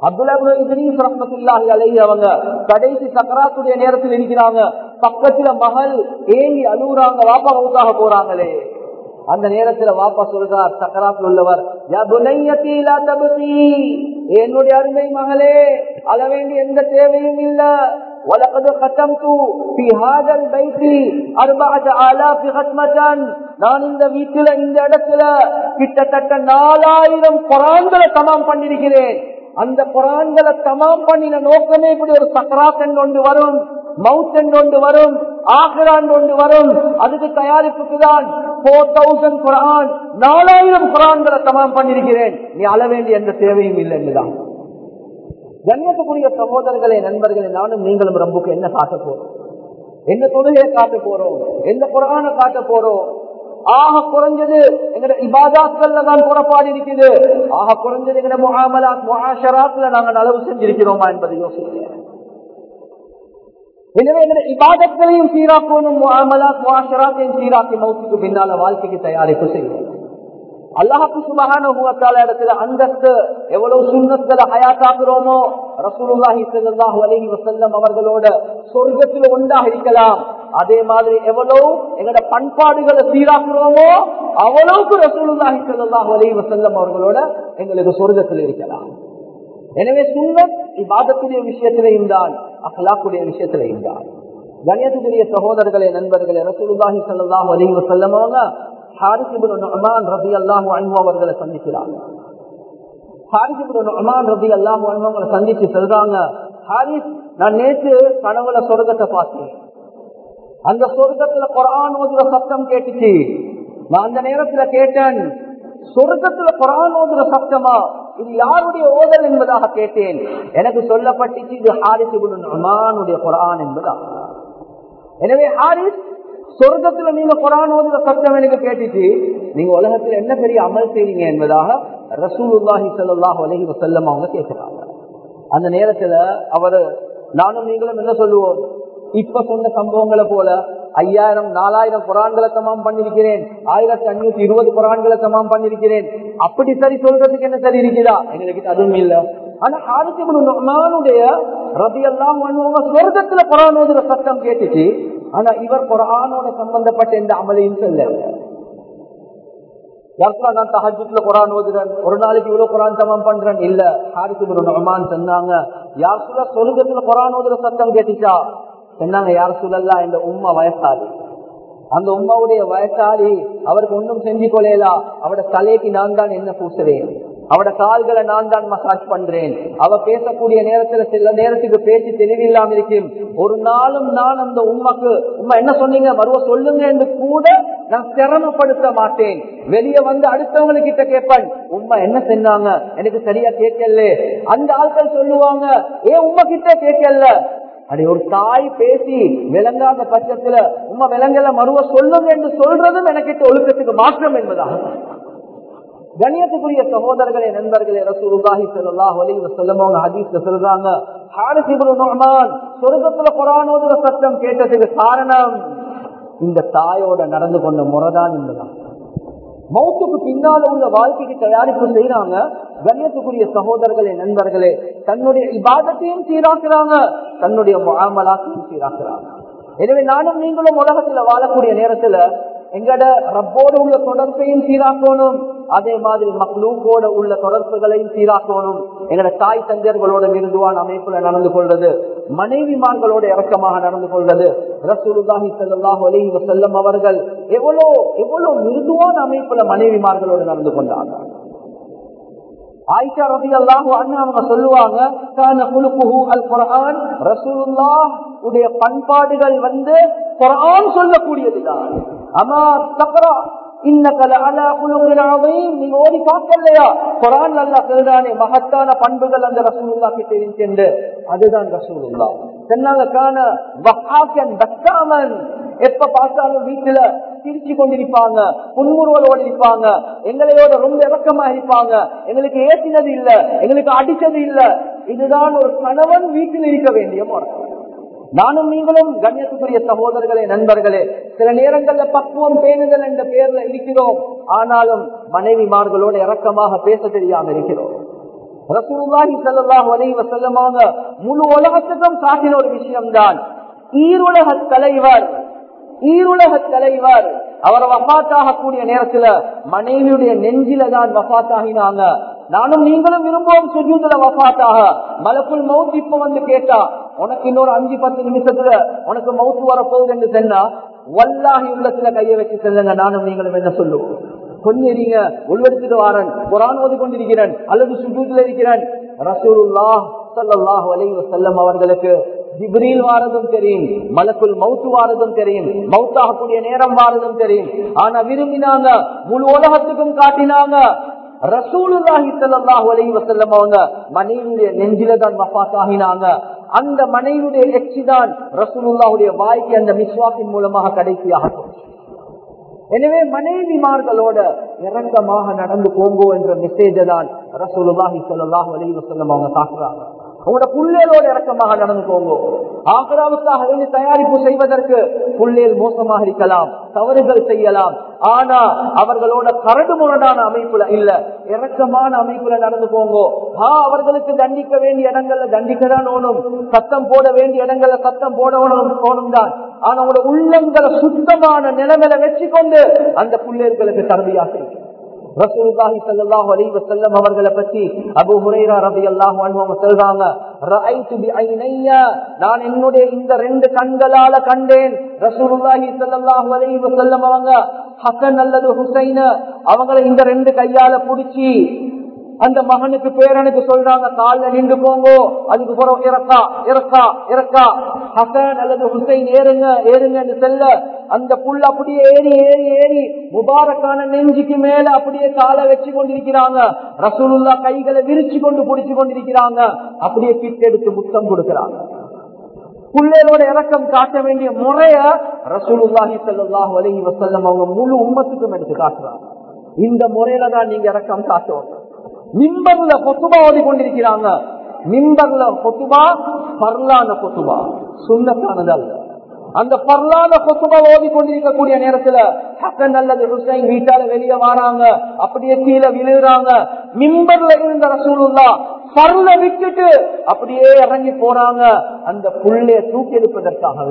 அவங்க கடைசி சக்கராத்துடைய நேரத்தில் இருக்கிறாங்க பக்கத்துல மகள் ஏங்கி அழுகுறாங்க வாப்பா ஊத்தாக போறாங்களே அந்த நேரத்துல வாப்பா சொல்றார் சக்கராத்தில் உள்ளவர் என்னுடைய அருமை மகளே அழ வேண்டிய எந்த தேவையும் இல்ல ولقد ختمت في هذا البيت أربعة آلاف ختمة நான் இந்த வீட்டுல இந்த இடத்துல கிட்டத்தட்ட நாலாயிரம் குரான்களை தமாம் பண்ணிருக்கிறேன் அந்த குரான்களை தமாம் பண்ணின நோக்கமே இப்படி ஒரு சக்கராத் ஒன்று வரும் மவுத் ஒன்று வரும் ஆக்ரான் ஒன்று வரும் அதுக்கு தயாரிப்புக்கு தான் போர் தௌசண்ட் குரான் நாலாயிரம் குரான்களை தமாம் பண்ணிருக்கிறேன் நீ அள வேண்டிய எந்த தேவையும் இல்லை என்றுதான் கண்ணியத்துக்குரிய சகோதரர்களே நண்பர்களே நானும் நீங்களும் ரம்புக்கு என்ன காட்ட போறோம் என்ன தொழுகையை காட்ட போறோம் எந்த குரான காட்ட போறோம் ஆக குறைஞ்சது எங்கட இபாதாத்கள்ல தான் புறப்பாடு இருக்குது ஆக குறைஞ்சது எங்கட முகாமலாத் முகாஷராத்ல நாங்கள் அளவு செஞ்சிருக்கிறோமா என்பதை யோசிக்கிறேன் எனவே எங்கட இபாதத்தையும் சீராக்கணும் முகாமலாத் முகாஷராத்தையும் சீராக்கி மௌத்துக்கு பின்னால வாழ்க்கைக்கு தயாரிப்பு செய்வோம் அல்லாஹு சுபகான இடத்துல அந்தஸ்து எவ்வளவு சுண்ணத்துல ஹயாத்தாக்குறோமோ ரசூலுல்லாஹி ஸல்லல்லாஹு அலைஹி வஸல்லம் அவர்களோட சொர்க்கத்துல ஒன்றாக இருக்கலாம் அதே மாதிரி எவ்வளவு எங்களோட பண்பாடுகளை சீராக்குறோமோ அவ்வளவுக்கு ரசூலுல்லாஹி ஸல்லல்லாஹு அலைஹி வஸல்லம் அவர்களோட எங்களுக்கு சொர்க்கத்தில் இருக்கலாம் எனவே சுண்ணத் இபாதத்துடைய விஷயத்திலையும் தான் அஹ்லாக்குடைய விஷயத்திலையும் தான் கணியத்துக்குரிய சகோதரர்களே நண்பர்களே ரசூலுல்லாஹி ஸல்லல்லாஹு அலைஹி வஸல்லம் அவங்க அவர்களை சந்திக்கிறாங்க அவங்களை சந்திச்சு சொல்றாங்க ஹாரிஸ் நான் நேற்று கனவுல சொர்க்கத்தை பார்த்தேன் அந்த சொர்க்கத்துல குரான் ஓதுற சத்தம் கேட்டுச்சு நான் அந்த நேரத்துல கேட்டேன் சொர்க்கத்துல குரான் ஓதுற சத்தமா இது யாருடைய ஓதல் என்பதாக கேட்டேன் எனக்கு சொல்லப்பட்டுச்சு இது ஹாரிஸ் அமானுடைய குரான் என்பதா எனவே ஹாரிஸ் சொர்க்கத்துல நீங்க குரான் ஓதுற சத்தம் எனக்கு கேட்டுச்சு நீங்க உலகத்துல என்ன பெரிய அமல் செய்றீங்க என்பதாக ரசூலுல்லாஹி சல்லாஹ் அலஹி வசல்லம் அவங்க கேட்கிறாங்க அந்த நேரத்துல அவரு நானும் நீங்களும் என்ன சொல்லுவோம் இப்ப சொன்ன சம்பவங்களை போல ஐயாயிரம் நாலாயிரம் குரான்களை தமாம் பண்ணிருக்கிறேன் ஆயிரத்தி அஞ்சூத்தி இருபது குரான்களை தமாம் பண்ணிருக்கிறேன் அப்படி சரி சொல்றதுக்கு என்ன சரி இருக்குதா எங்களுக்கு அதுவும் இல்ல ஆனா ஆதித்யனுடைய ரதி எல்லாம் சொர்க்கத்துல குரான் ஓதுற சத்தம் கேட்டுச்சு ஆனா இவர் குரானோட சம்பந்தப்பட்ட எந்த அமலையும் சொல்ல யாருக்குலாம் நான் தஹஜுட்ல குரான் ஓதுறேன் ஒரு நாளைக்கு இவ்வளவு குரான் தமம் பண்றேன் இல்ல ஹாரிக்கு நொமான் சொன்னாங்க யார் சொல்ல சொலுகத்துல குரான் ஓதுற சத்தம் கேட்டுச்சா சொன்னாங்க யார் சொல்லலாம் இந்த உம்மா வயசாளி அந்த உம்மாவுடைய வயசாளி அவருக்கு ஒன்றும் செஞ்சு கொள்ளலா அவட தலைக்கு நான் தான் என்ன பூசுறேன் அவட கால்களை நான் தான் மசாஜ் பண்றேன் அவ பேசக்கூடிய நேரத்துல சில நேரத்துக்கு பேச்சு தெளிவில்லாம இருக்கும் ஒரு நாளும் நான் அந்த உண்மைக்கு உண்மை என்ன சொன்னீங்க மறுவ சொல்லுங்க என்று கூட நான் சிரமப்படுத்த மாட்டேன் வெளியே வந்து அடுத்தவங்க கிட்ட கேட்பேன் உண்மை என்ன செஞ்சாங்க எனக்கு சரியா கேட்கல அந்த ஆட்கள் சொல்லுவாங்க ஏன் உண்மை கிட்ட கேட்கல அப்படி ஒரு தாய் பேசி விளங்காத பட்சத்துல உண்மை விலங்கல மறுவ சொல்லுங்க என்று சொல்றதும் எனக்கு ஒழுக்கத்துக்கு மாற்றம் என்பதாக கணியத்துக்குரிய சகோதரர்களே நண்பர்களே ரசூலுல்லாஹி ஸல்லல்லாஹு அலைஹி வஸல்லம் அவங்க ஹதீஸ்ல சொல்றாங்க ஹாரிஸ் இப்னு நுஅமான் சொர்க்கத்துல குர்ஆன் ஓதுற சத்தம் கேட்டதுக்கு காரணம் இந்த தாயோட நடந்து கொண்ட முறைதான் என்பதான் மௌத்துக்கு பின்னால உள்ள வாழ்க்கைக்கு தயாரிப்பு செய்யறாங்க கண்ணியத்துக்குரிய சகோதரர்களே நண்பர்களே தன்னுடைய இபாதத்தையும் சீராக்குறாங்க தன்னுடைய முகாமலாத்தையும் சீராக்குறாங்க எனவே நானும் நீங்களும் உலகத்துல வாழக்கூடிய நேரத்துல எங்கட ரப்போடு உள்ள தொடர்பையும் சீராக்கணும் அதே மாதிரி மக்ளூக்கோட உள்ள தொடர்புகளையும் சீராக்கணும் எங்கட தாய் தஞ்சர்களோட மிருதுவான அமைப்புல நடந்து கொள்வது மனைவிமார்களோட இறக்கமாக நடந்து கொள்வது ரசூலுல்லாஹி ஸல்லல்லாஹு அலைஹி வஸல்லம் அவர்கள் எவ்வளவு எவ்வளவு மிருதுவான அமைப்புல மனைவிமார்களோடு நடந்து கொண்டாங்க ஆயிஷா ரபி அல்லாஹு அண்ணா அவங்க சொல்லுவாங்க கான குலுக்குஹு அல் குர்ஆன் ரசூலுல்லாஹ் உடைய பண்பாடுகள் வந்து குர்ஆன் சொல்லக்கூடியதுதான் அமா தக்ரா நீங்க ஓடி பார்க்கலையா குரான் நல்லா சொல்றானே மகத்தான பண்புகள் அந்த ரசூலுல்லா கிட்ட இருக்கின்ற அதுதான் ரசூலுல்லா சொன்னாங்க காண வஹாக்கன் தக்காமன் எப்ப பார்த்தாலும் வீட்டுல சிரிச்சு கொண்டிருப்பாங்க புன்முறுவலோடு இருப்பாங்க எங்களையோட ரொம்ப இறக்கமா இருப்பாங்க எங்களுக்கு ஏசினது இல்ல எங்களுக்கு அடிச்சது இல்ல இதுதான் ஒரு கணவன் வீட்டில் இருக்க வேண்டிய முறை நானும் நீங்களும் கண்ணியத்துக்குரிய சகோதரர்களே நண்பர்களே சில நேரங்கள்ல பக்குவம் பேணுதல் என்ற பெயர்ல இருக்கிறோம் ஆனாலும் மனைவிமார்களோடு இறக்கமாக பேச தெரியாம இருக்கிறோம் ரசூலுல்லாஹி ஸல்லல்லாஹு அலைஹி வஸல்லம் அவங்க முழு உலகத்துக்கும் காட்டின ஒரு விஷயம்தான் ஈருலக தலைவர் ஈருலக தலைவர் அவர் வஃபாத்தாக கூடிய நேரத்துல மனைவியுடைய நெஞ்சில தான் வஃபாத்தாகினாங்க நானும் நீங்களும் விரும்புவோம் சுஜூதுல வஃபாத்தாக மலக்குள் மவுத் இப்ப வந்து கேட்டா உனக்கு இன்னொரு அஞ்சு பத்து நிமிஷத்துல உனக்கு மவுத்து வரப்போகுது என்று சொன்னா வல்லாகி உள்ளத்துல கையை வச்சு செல்லுங்க நானும் நீங்களும் என்ன சொல்லுவோம் கொஞ்சம் இருங்க உள்வெடுத்துட்டு வாரன் குரான் ஓதி கொண்டிருக்கிறேன் அல்லது சுஜூத்துல இருக்கிறேன் ரசூலுல்லா ஸல்லல்லாஹு அலைஹி வஸல்லம் அவர்களுக்கு ஜிப்ரீல் வாரதும் தெரியும் மலக்குள் மவுத்து வாரதும் தெரியும் மவுத்தாகக்கூடிய நேரம் வாரதும் தெரியும் ஆனா விரும்பினாங்க முழு உலகத்துக்கும் காட்டினாங்க ரசூலுல்லாஹி ஸல்லல்லாஹு அலைஹி வஸல்லம் அவங்க மனைவியுடைய நெஞ்சில தான் வஃபாத் ஆகினாங்க அந்த மனைவியுடைய எச்சி தான் ரசூலுல்லாஹுடைய வாய்க்கு அந்த மிஸ்வாக்கின் மூலமாக கடைசியாக எனவே மனைவிமார்களோட இறக்கமாக நடந்து போங்கோ என்ற மெசேஜ தான் ரசூலுல்லாஹி ஸல்லல்லாஹு அலைஹி வஸல்லம் அவங்க காட்டுறாங்க உங்களோட புள்ளேலோட இறக்கமாக நடந்து போங்கோ ஆக்ராவுக்காக வேண்டி தயாரிப்பு செய்வதற்கு புள்ளேல் மோசமாக இருக்கலாம் தவறுகள் செய்யலாம் ஆனா அவர்களோட கரடு முரடான அமைப்புல இல்ல இறக்கமான அமைப்புல நடந்து போங்கோ ஆ அவர்களுக்கு தண்டிக்க வேண்டிய இடங்கள்ல தண்டிக்க தான் ஓணும் சத்தம் போட வேண்டிய இடங்கள்ல சத்தம் போட ஓணும் தான் ஆனா உங்களோட உள்ளங்களை சுத்தமான நிலைமையில வச்சுக்கொண்டு அந்த புள்ளேர்களுக்கு தரவியா செய்யும் ரசூலுல்லாஹி ஸல்லல்லாஹு அலைஹி வஸல்லம் அவர்களை பத்தி அபூ ஹுரைரா ரலியல்லாஹு அன்ஹு அவங்க சொல்றாங்க ரஅய்து பிஐனைய நான் என்னுடைய இந்த ரெண்டு கண்களால கண்டேன் ரசூலுல்லாஹி ஸல்லல்லாஹு அலைஹி வஸல்லம் அவங்க ஹசன் அல்லது ஹுசைன அவங்களை இந்த ரெண்டு கையால புடிச்சி அந்த மகனுக்கு பேரனுக்கு சொல்றாங்க காலில் நின்று போங்கோ அதுக்கு பிறகு இறக்கா இறக்கா இறக்கா ஹசன் அல்லது ஹுசைன் ஏறுங்க ஏறுங்கன்னு செல்ல அந்த புல் அப்படியே ஏறி ஏறி ஏறி முபாரக்கான நெஞ்சுக்கு மேல அப்படியே காலை வச்சு கொண்டிருக்கிறாங்க ரசூலுல்லா கைகளை விரிச்சு கொண்டு பிடிச்சு கொண்டிருக்கிறாங்க அப்படியே கிட்டெடுத்து முத்தம் கொடுக்கிறாங்க புள்ளேரோட இறக்கம் காட்ட வேண்டிய முறைய ரசூலுல்லாஹி ஸல்லல்லாஹு அலைஹி வஸல்லம் அவங்க முழு உம்மத்துக்கும் எடுத்து காட்டுறாங்க இந்த முறையில தான் நீங்க இறக்கம் காட்டணும் மிம்பர்ல கொத்துபா ஓதி கொண்டிருக்கிறாங்க மிம்பர்ல கொத்துபா பர்லான கொத்துபா சுண்ணத்தானது அல்ல அந்த பர்லான கொத்துபா ஓதி கொண்டிருக்கக்கூடிய நேரத்துல ஹசன் அல்லது ஹுசைன் வீட்டால வெளியே வராங்க அப்படியே கீழே விழுகிறாங்க மிம்பர்ல இருந்த ரசூலுல்லா பர்ல விட்டுட்டு அப்படியே இறங்கி போறாங்க அந்த புள்ளைய தூக்கி எடுப்பதற்காக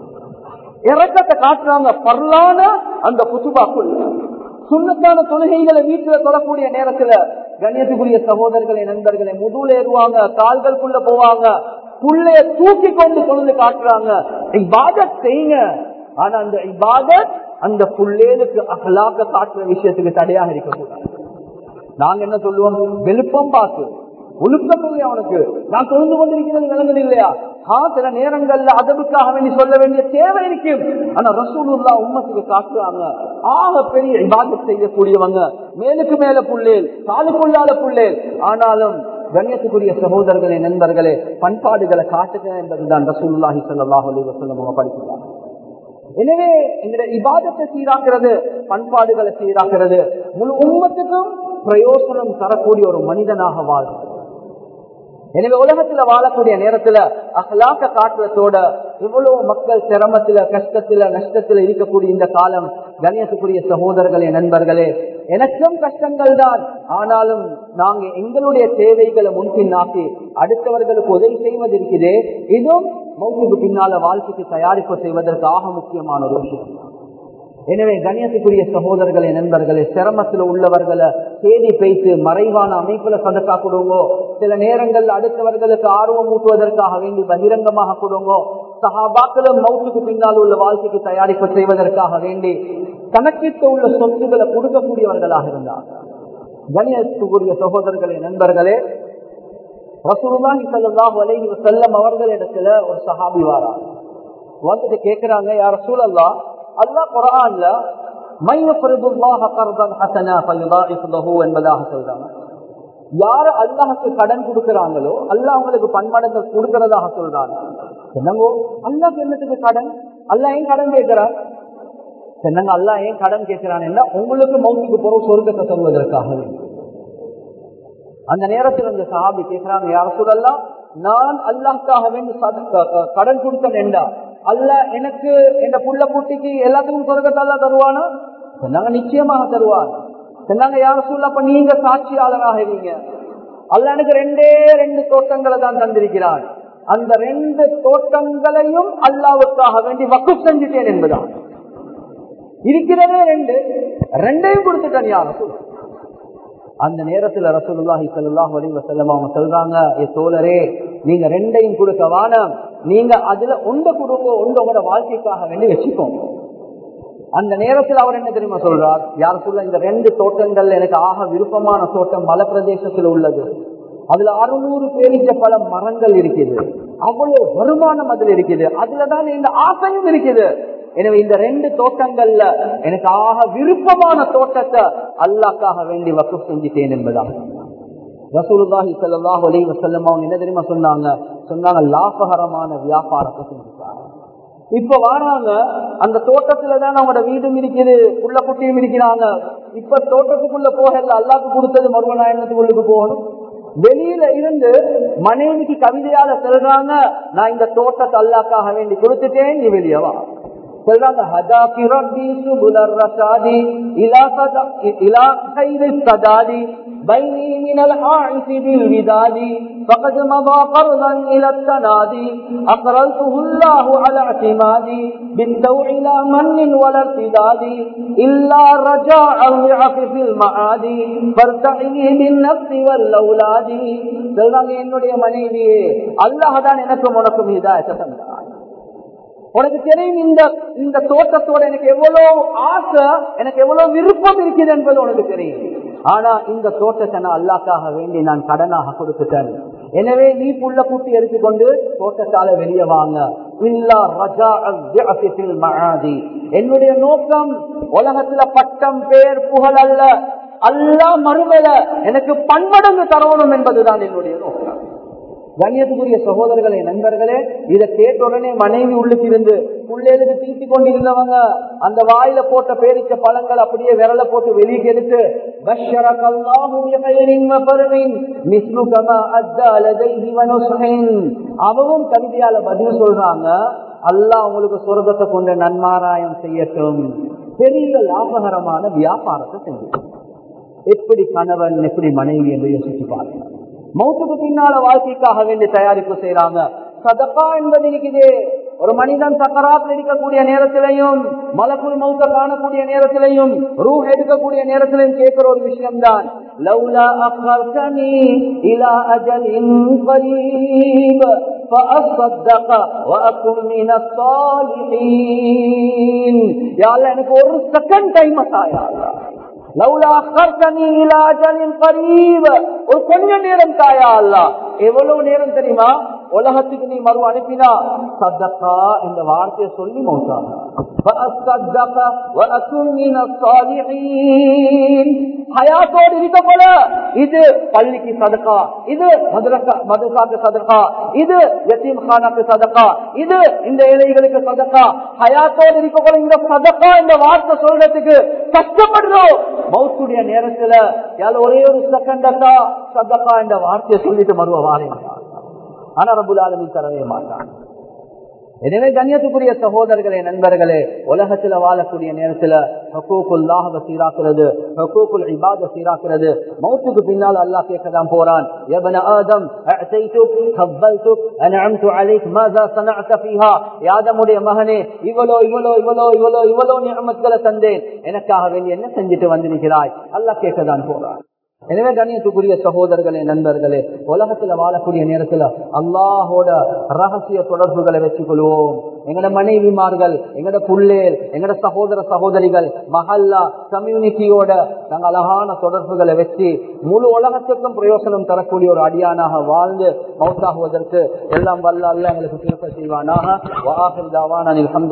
இறக்கத்தை காட்டுறாங்க பர்லான அந்த குத்துபாக்குள்ள சுண்ணத்தான தொழுகைகளை வீட்டுல தொழக்கூடிய நேரத்துல கண்ணியத்துக்குரிய சகோதரர்களை நண்பர்களை முதுல ஏறுவாங்க கால்களுக்குள்ள போவாங்க புள்ளைய தூக்கி கொண்டு தொழுது காட்டுறாங்க இபாதத் செய்யுங்க ஆனா அந்த இபாதத் அந்த புள்ளேலுக்கு அகலாக்க காட்டுற விஷயத்துக்கு தடையாக இருக்கக்கூடாது நாங்க என்ன சொல்லுவோம் வெளுப்பம் பார்த்து ஒழுக்கம் இல்லையா அவனுக்கு நான் தொழுந்து கொண்டிருக்கிறது விளங்குது இல்லையா ஆ சில நேரங்கள்ல அதற்காக வேண்டி சொல்ல வேண்டிய தேவை இருக்கும் ஆனா ரசூலுல்லா உம்மத்துக்கு காட்டுறாங்க ஆக பெரிய இபாதத் செய்யக்கூடியவங்க மேலுக்கு மேல புள்ளேல் காலுக்குள்ளால புள்ளேல் ஆனாலும் கண்ணியத்துக்குரிய சகோதரர்களே நண்பர்களே பண்பாடுகளை காட்டுக என்பதுதான் ரசூலுல்லாஹி ஸல்லல்லாஹு அலைஹி வஸல்லம் அவங்க படிக்கிறாங்க எனவே எங்களுடைய இபாதத்தை சீராக்கிறது பண்பாடுகளை சீராக்கிறது முழு உம்மத்துக்கும் பிரயோசனம் தரக்கூடிய ஒரு மனிதனாக வாழ்றது எனவே உலகத்துல வாழக்கூடிய நேரத்துல அகலாக்க காட்டுறதோட இவ்வளவு மக்கள் சிரமத்துல கஷ்டத்துல நஷ்டத்துல இருக்கக்கூடிய இந்த காலம் கணேசத்துக்குரிய சகோதரர்களே நண்பர்களே எனக்கும் கஷ்டங்கள் தான் ஆனாலும் நாங்க எங்களுடைய தேவைகளை முன்பின்னாக்கி அடுத்தவர்களுக்கு உதவி செய்வது இருக்குதே இதுவும் மௌத்துக்கு பின்னால வாழ்க்கைக்கு தயாரிப்பு செய்வதற்கு ஆக முக்கியமான ஒரு விஷயம் எனவே கணியத்துக்குரிய சகோதரர்களே நண்பர்களே சிரமத்தில் உள்ளவர்களை தேடி பேசி மறைவான அமைப்புல சதக்கா கொடுங்கோ சில நேரங்கள் அடுத்தவர்களுக்கு ஆர்வம் ஊட்டுவதற்காக வேண்டி பகிரங்கமாக கொடுங்கோ சகாபாக்களும் மௌத்துக்கு பின்னால் உள்ள வாழ்க்கைக்கு தயாரிப்பு செய்வதற்காக வேண்டி கணக்கிட்டு உள்ள சொத்துக்களை கொடுக்கக்கூடியவர்களாக இருந்தார் கணியத்துக்குரிய சகோதரர்களே நண்பர்களே ரசூலுல்லாஹி ஸல்லல்லாஹு அலைஹி வஸல்லம் அவர்களிடத்துல ஒரு சஹாபி வாரா வந்துட்டு கேக்குறாங்க யார் ரசூலல்லா அல்லாஹ் குர்ஆன்ல மையஃபரிதுல்லாஹ கர்தன் ஹஸனா ஃபயுதாஇஃப் லஹு என்பதாக சொல்றாங்க யார் அல்லாஹ்க்கு கடன் கொடுக்கறாங்களோ அல்லாஹ் அவங்களுக்கு பன்மடங்கு கொடுக்கறதாக சொல்றாங்க என்னங்கோ அல்லாஹ் என்னத்துக்கு கடன் அல்லாஹ் ஏன் கடன் கேட்கிறார் என்னங்க அல்லாஹ் ஏன் கடன் கேட்கிறான் உங்களுக்கு மௌத்துக்கு போற சொர்க்கத்தை சொல்வதற்காக அந்த நேரத்தில் அந்த சஹாபி கேட்கிறாங்க யார சொல்லலாம் நான் அல்லாஹ்க்காக வேண்டி கடன் கொடுத்தேன் என்றா அல்ல எனக்கு என் புள்ள குட்டிக்கு எல்லாத்துக்கும் சொர்க்கத்தை அல்ல தருவானா சொன்னாங்க நிச்சயமாக தருவார் சொன்னாங்க யார சொல்ல அப்ப நீங்க சாட்சியாளராக இருங்க அல்ல எனக்கு ரெண்டே ரெண்டு தோட்டங்களை தான் தந்திருக்கிறான் அந்த ரெண்டு தோட்டங்களையும் அல்லாவுக்காக வேண்டி வக்கு செஞ்சுட்டேன் என்பதான் இருக்கிறதே ரெண்டு ரெண்டையும் கொடுத்துட்டேன் யார சொல்ல அந்த நேரத்துல ரசூலுல்லாஹி ஸல்லல்லாஹு அலைஹி வஸல்லம் அவங்க சொல்றாங்க ஏ தோழரே நீங்க ரெண்டையும் கொடுக்க வானம் நீங்க அதுல ஒண்ட கொடுங்க ஒண்ட உங்களோட வாழ்க்கைக்காக வேண்டி வச்சுக்கோங்க அந்த நேரத்தில் அவர் என்ன தெரியுமா சொல்றார் யார் சொல்ல இந்த ரெண்டு தோட்டங்கள் எனக்கு ஆக விருப்பமான தோட்டம் மலை பிரதேசத்தில் உள்ளது அதுல அறுநூறு பேரிச்ச பல மரங்கள் இருக்குது அவ்வளவு வருமானம் அதுல இருக்குது அதுலதான் இந்த ஆசையும் இருக்குது எனவே இந்த ரெண்டு தோட்டங்கள்ல எனக்கு ஆக விருப்பமான தோட்டத்தை அல்லாக்காக வேண்டி வக்கு செஞ்சுட்டேன் என்பதாக ரசூலுல்லாஹி ஸல்லல்லாஹு அலைஹி வஸல்லம் அவங்க என்ன தெரியுமா சொன்னாங்க சொன்னாங்க லாபகரமான வியாபாரத்தை செஞ்சுட்டாங்க இப்ப வராங்க அந்த தோட்டத்துல தான் அவங்களோட வீடும் இருக்குது உள்ள குட்டியும் இருக்கிறாங்க இப்ப தோட்டத்துக்குள்ள போகல அல்லாக்கு கொடுத்தது மருவநாயகத்துக்குள்ளுக்கு போகணும் வெளியில இருந்து மனைவிக்கு கவிதையால சொல்றாங்க நான் இந்த தோட்டத்தை அல்லாக்காக வேண்டி கொடுத்துட்டேன் நீ வெளியவா சொல்றாங்க ஹதாக்கி ரப்பி சுபுலர் ரஷாதி இலா சதா இலா கைரி சதாதி بيني من الحائس بالوداد فقد مضى قرضا إلى التنادي أقرلته الله على اعتمادي بالتوع لا من ولا ارتداد إلا رجاء الضعف في المعادي فارتعي بالنفس والأولاد சொல்றாங்க என்னுடைய மனைவியே அல்லாஹ் தான் எனக்கும் உனக்கும் இதாயத்தை தந்தார் உனக்கு தெரியும் இந்த இந்த தோட்டத்தோட எனக்கு எவ்வளவு ஆசை எனக்கு எவ்வளவு விருப்பம் இருக்குது என்பது உனக்கு தெரியும் ஆனா இந்த தோட்டத்தை நான் அல்லாக்காக வேண்டி நான் கடனாக கொடுத்துட்டேன் எனவே நீ புள்ள கூட்டி எடுத்துக்கொண்டு தோட்டத்தால வெளியே வாங்க இல்லா ரஜா மகாதி என்னுடைய நோக்கம் உலகத்துல பட்டம் பேர் புகழ் அல்ல அல்லா மறுமையில எனக்கு பன்மடங்கு தரணும் என்பதுதான் என்னுடைய நோக்கம் கண்ணியத்துக்குரிய சகோதரர்களே நண்பர்களே இதை கேட்ட உடனே மனைவி உள்ளுக்கு இருந்து பிள்ளைகளுக்கு தீட்டி கொண்டிருந்தவங்க அந்த வாயில போட்ட பேரிச்ச பழங்கள் அப்படியே விரல போட்டு வெளியே எடுத்து அவவும் கவிதையால பதில் சொல்றாங்க அல்லாஹ் உங்களுக்கு சொர்க்கத்தை கொண்ட நன்மாராயம் செய்யட்டும் பெரிய லாபகரமான வியாபாரத்தை செஞ்சு எப்படி கணவன் எப்படி மனைவி என்று யோசிச்சு பாருங்க மௌத்துக்கு பின்னால வாழ்க்கைக்காக வேண்டி தயாரிப்பு செய்யறாங்க சதக்கா என்பது இருக்குது ஒரு மனிதன் சக்கராத்தில் இருக்கக்கூடிய நேரத்திலையும் மலக்குள் மௌத்த காணக்கூடிய நேரத்திலையும் ரூ எடுக்கக்கூடிய நேரத்திலையும் கேட்கிற ஒரு விஷயம் தான் லவ்லா அக்கர்தனி இலா அஜலின் قريب فأصدق وأكن من الصالحين يا الله எனக்கு ஒரு செகண்ட் டைம் தாயா ஒரு கொஞ்ச நேரம் தாயா அல்ல எவ்வளவு நேரம் தெரியுமா உலகத்துக்கு நீ மறு அனுப்பினா சதக்கா இந்த வார்த்தையை சொல்லி மௌத்தாங்க ஹயாத்தோடு இருக்க போல இது பள்ளிக்கு சதக்கா இது மதுரக்காக்கு சதக்கா இது யத்தீம் கானாக்கு சதக்கா இது இந்த ஏழைகளுக்கு சதக்கா ஹயாத்தோடு இருக்க போல இந்த சதக்கா இந்த வார்த்தை சொல்றதுக்கு கஷ்டப்படுறோம் மௌத்துடைய நேரத்துல யாரும் ஒரே ஒரு செகண்டா சதக்கா என்ற வார்த்தையை சொல்லிட்டு மறுவ வாரேன் ஆனா ரபுல் ஆலமி தரவே மாட்டான் எனவே கண்ணியத்துக்குரிய சகோதரர்களே நண்பர்களே உலகத்துல வாழக்கூடிய நேரத்துல ஹக்கூக்குல்லாக சீராக்குறது ஹக்கூக்குல் இபாத சீராக்குறது மௌத்துக்கு பின்னால் அல்லாஹ் கேட்கதான் போறான் ابن آدم أعطيتك قبلتك أنعمت عليك ماذا صنعت فيها يا ஆதமுடைய மகனே இவ்வளோ இவ்வளோ இவ்வளோ இவ்வளோ இவ்வளோ நியமத்களை தந்தேன் எனக்காக வேண்டி என்ன செஞ்சுட்டு வந்திருக்கிறாய் அல்லாஹ் கேட்கதான் போறான் எனவே கண்ணியத்துக்குரிய சகோதரர்களே நண்பர்களே உலகத்துல வாழக்கூடிய நேரத்துல அல்லாஹோட ரகசிய தொடர்புகளை வச்சுக் கொள்வோம் எங்கட மனைவிமார்கள் எங்கட புள்ளேல் எங்கட சகோதர சகோதரிகள் மஹல்லா கம்யூனிட்டியோட நாங்கள் அழகான தொடர்புகளை வச்சு முழு உலகத்துக்கும் பிரயோசனம் தரக்கூடிய ஒரு அடியானாக வாழ்ந்து மௌத்தாகுவதற்கு எல்லாம் வல்ல அல்ல எங்களுக்கு திருப்ப செய்வானாக வாஹில் தாவான